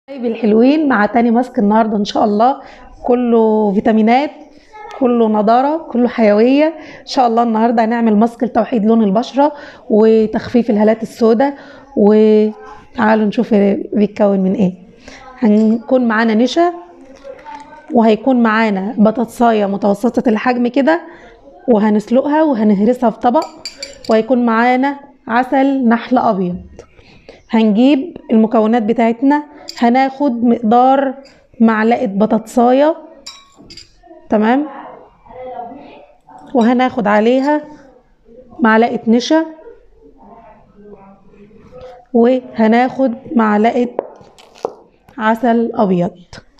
طيب الحلوين مع تاني ماسك النهارده ان شاء الله كله فيتامينات كله نضاره كله حيويه ان شاء الله النهارده هنعمل ماسك لتوحيد لون البشره وتخفيف الهالات السوداء وتعالوا نشوف بيتكون من ايه هنكون معانا نشا وهيكون معانا بطاطسايه متوسطه الحجم كده وهنسلقها وهنهرسها في طبق وهيكون معانا عسل نحل ابيض هنجيب المكونات بتاعتنا هناخد مقدار معلقه بطاطسايه تمام وهناخد عليها معلقه نشا وهناخد معلقه عسل ابيض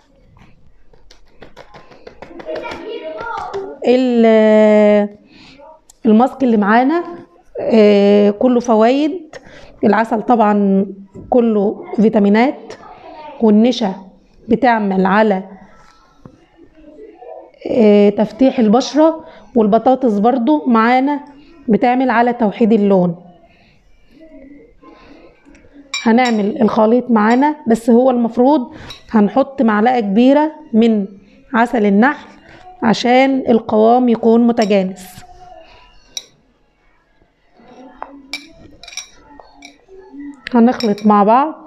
الماسك اللي معانا كله فوائد العسل طبعا كله فيتامينات والنشا بتعمل على تفتيح البشرة والبطاطس برضو معانا بتعمل على توحيد اللون هنعمل الخليط معانا بس هو المفروض هنحط معلقة كبيرة من عسل النحل عشان القوام يكون متجانس هنخلط مع بعض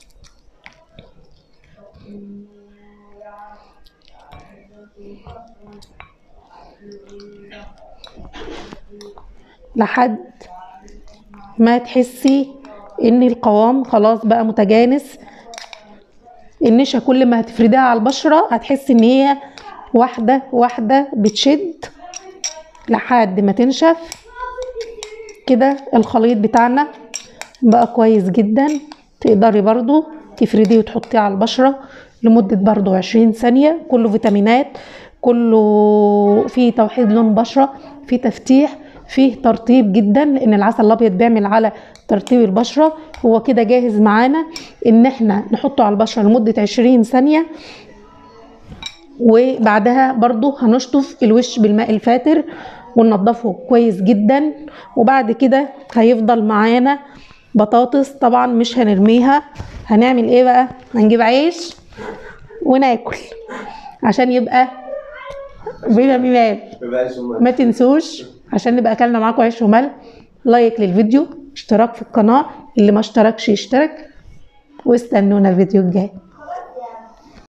لحد ما تحسي ان القوام خلاص بقى متجانس النشا كل ما هتفرديها على البشرة هتحسي ان هي واحدة واحدة بتشد لحد ما تنشف كده الخليط بتاعنا بقى كويس جدا تقدري برضو تفرديه وتحطيه على البشرة لمدة برضو عشرين ثانية كله فيتامينات كله فيه توحيد لون بشرة فيه تفتيح فيه ترطيب جدا لان العسل الابيض بيعمل على ترطيب البشرة هو كده جاهز معانا ان احنا نحطه على البشرة لمدة عشرين ثانية وبعدها برضو هنشطف الوش بالماء الفاتر وننضفه كويس جدا وبعد كده هيفضل معانا بطاطس طبعا مش هنرميها هنعمل ايه بقى هنجيب عيش وناكل عشان يبقى فيتامينات ما تنسوش عشان نبقى اكلنا معاكم عيش وملح لايك للفيديو اشتراك في القناه اللي ما اشتركش يشترك واستنونا الفيديو الجاي